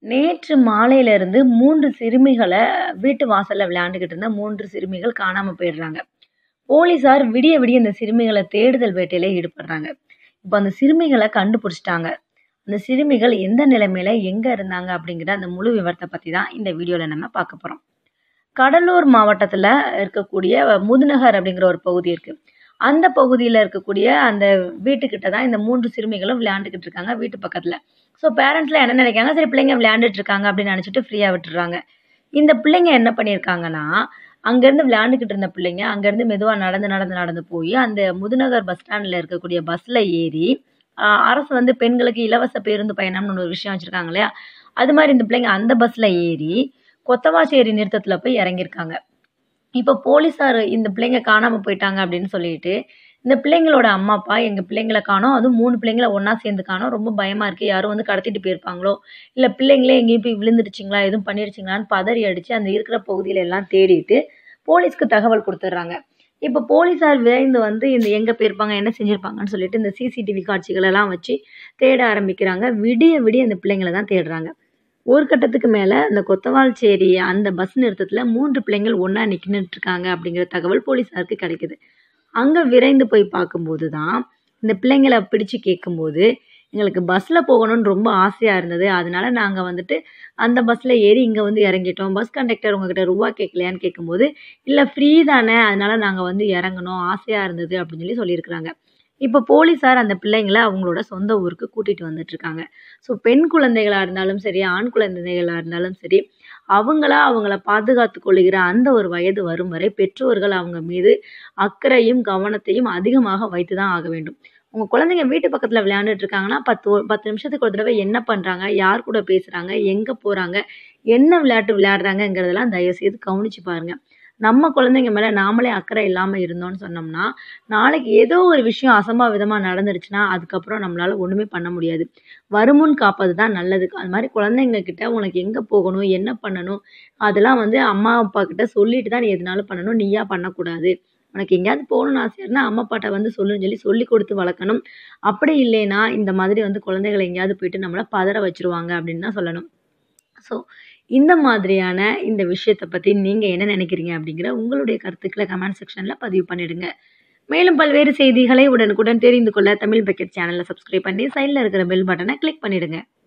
நேற்று மாலையிலிருந்து மூன்று சிறுமிகளை வீட்டு வாசலில் விளையாண்டுக்கிட்டு இருந்த மூன்று சிறுமிகள் காணாமல் போயிடுறாங்க போலீஸார் விடிய விடிய இந்த சிறுமிகளை தேடுதல் வேட்டையில் ஈடுபடுறாங்க இப்போ அந்த சிறுமிகளை கண்டுபிடிச்சிட்டாங்க அந்த சிறுமிகள் எந்த நிலைமையில எங்கே இருந்தாங்க அப்படிங்கிற அந்த முழு விவரத்தை பற்றி தான் இந்த வீடியோவில் நம்ம பார்க்க போகிறோம் கடலூர் மாவட்டத்தில் இருக்கக்கூடிய முதுநகர் அப்படிங்கிற ஒரு பகுதி இருக்குது அந்த பகுதியில் இருக்கக்கூடிய அந்த வீட்டுக்கிட்ட தான் இந்த மூன்று சிறுமிகளும் விளையாண்டுக்கிட்டு இருக்காங்க வீட்டு பக்கத்தில் ஸோ பேரண்ட்ஸ்லாம் என்ன நினைக்காங்க சரி பிள்ளைங்க விளையாண்டுட்டு இருக்காங்க அப்படின்னு நினச்சிட்டு ஃப்ரீயாக விட்டுறாங்க இந்த பிள்ளைங்க என்ன பண்ணியிருக்காங்கன்னா அங்கேருந்து விளையாண்டுக்கிட்டு இருந்த பிள்ளைங்க அங்கேருந்து மெதுவாக நடந்து நடந்து நடந்து போய் அந்த முதுநகர் பஸ் ஸ்டாண்டில் இருக்கக்கூடிய பஸ்ஸில் ஏறி ஆஹ் அரசு வந்து பெண்களுக்கு இலவச பேருந்து பயணம்னு ஒரு விஷயம் வச்சுருக்காங்க இல்லையா அது மாதிரி இந்த பிள்ளைங்க அந்த பஸ்ஸில் ஏறி கொத்தவாச்சேரி நிறுத்தத்தில் போய் இறங்கியிருக்காங்க இப்போ போலீஸார் இந்த பிள்ளைங்க காணாமல் போயிட்டாங்க அப்படின்னு சொல்லிட்டு இந்த பிள்ளைங்களோட அம்மா அப்பா எங்கள் பிள்ளைங்களை காணோம் அதுவும் மூணு பிள்ளைங்கள ஒன்றா சேர்ந்து காணோம் ரொம்ப பயமாக இருக்குது யாரும் வந்து கடத்திட்டு போயிருப்பாங்களோ இல்லை பிள்ளைங்களே எங்கேயும் போய் விழுந்துடுச்சிங்களா எதுவும் பண்ணிடுச்சிங்களான்னு பதறி அடித்து அந்த இருக்கிற பகுதியில எல்லாம் தேடிட்டு போலீஸ்க்கு தகவல் கொடுத்துட்றாங்க இப்போ போலீஸார் விரைந்து வந்து இந்த எங்கே போயிருப்பாங்க என்ன செஞ்சுருப்பாங்கன்னு சொல்லிட்டு இந்த சிசிடிவி காட்சிகள் எல்லாம் வச்சு தேட ஆரம்பிக்கிறாங்க விடிய விடிய அந்த பிள்ளைங்களை தான் தேடுறாங்க ஒரு கட்டத்துக்கு மேலே அந்த கொத்தவால்ச்சேரி அந்த பஸ் நிறுத்தத்தில் மூன்று பிள்ளைங்கள் ஒன்றா நிற்கிட்டு இருக்காங்க அப்படிங்கிற தகவல் போலீஸாருக்கு கிடைக்குது அங்கே விரைந்து போய் பார்க்கும்போது தான் இந்த பிள்ளைங்களை பிடிச்சு கேட்கும்போது எங்களுக்கு பஸ்ஸில் போகணும்னு ரொம்ப ஆசையாக இருந்தது அதனால நாங்கள் வந்துட்டு அந்த பஸ்ஸில் ஏறி இங்கே வந்து இறங்கிட்டோம் பஸ் கண்டக்டர் உங்ககிட்ட ரூபா கேட்கலையான்னு கேட்கும்போது இல்லை ஃப்ரீ தானே அதனால நாங்கள் வந்து இறங்கணும் ஆசையாக இருந்தது அப்படின்னு சொல்லி சொல்லியிருக்கிறாங்க இப்போ போலீஸார் அந்த பிள்ளைங்களை அவங்களோட சொந்த ஊருக்கு கூட்டிகிட்டு வந்துட்டு இருக்காங்க ஸோ பெண் குழந்தைகளாக இருந்தாலும் சரி ஆண் குழந்தைகளாக இருந்தாலும் சரி அவங்களா அவங்கள பாதுகாத்து கொள்கிற அந்த ஒரு வயது வரும் வரை பெற்றோர்கள் அவங்க மீது அக்கறையும் கவனத்தையும் அதிகமாக வைத்து தான் ஆக வேண்டும் உங்கள் குழந்தைங்க வீட்டு பக்கத்தில் விளையாண்டுட்டு இருக்காங்கன்னா பத்து ஒ- பத்து நிமிஷத்துக்கு ஒரு தடவை என்ன பண்ணுறாங்க யார் கூட பேசுகிறாங்க எங்கே போகிறாங்க என்ன விளையாட்டு விளையாடுறாங்கங்கிறதெல்லாம் தயவுசெய்து கவனிச்சு பாருங்க நம்ம குழந்தைங்க மேலே நாமளே அக்கறை இல்லாமல் இருந்தோம்னு சொன்னோம்னா நாளைக்கு ஏதோ ஒரு விஷயம் அசம்பாவிதமாக நடந்துருச்சுன்னா அதுக்கப்புறம் நம்மளால ஒன்றுமே பண்ண முடியாது வருமுன் காப்பது தான் நல்லது அது மாதிரி குழந்தைங்க கிட்ட உனக்கு எங்கே போகணும் என்ன பண்ணணும் அதெல்லாம் வந்து அம்மா அப்பா கிட்ட சொல்லிட்டு தான் நீ எதுனாலும் பண்ணணும் நீயா பண்ணக்கூடாது உனக்கு எங்கேயாவது போகணும்னு ஆசையா இருந்தால் அம்மா அப்பாட்ட வந்து சொல்லுன்னு சொல்லி சொல்லி கொடுத்து வளர்க்கணும் அப்படி இல்லைன்னா இந்த மாதிரி வந்து குழந்தைகளை எங்கேயாவது போயிட்டு நம்மளை பதற வச்சிருவாங்க அப்படின்னு தான் சொல்லணும் ஸோ இந்த மாதிரியான இந்த விஷயத்தை பற்றி நீங்கள் என்ன நினைக்கிறீங்க அப்படிங்கிற உங்களுடைய கருத்துக்களை கமெண்ட் செக்ஷனில் பதிவு பண்ணிடுங்க மேலும் பல்வேறு செய்திகளை உடனுக்குடன் தெரிந்து கொள்ள தமிழ் பக்கெட் சேனலை சப்ஸ்கிரைப் பண்ணி சைடில் இருக்கிற பெல் பட்டனை கிளிக் பண்ணிடுங்க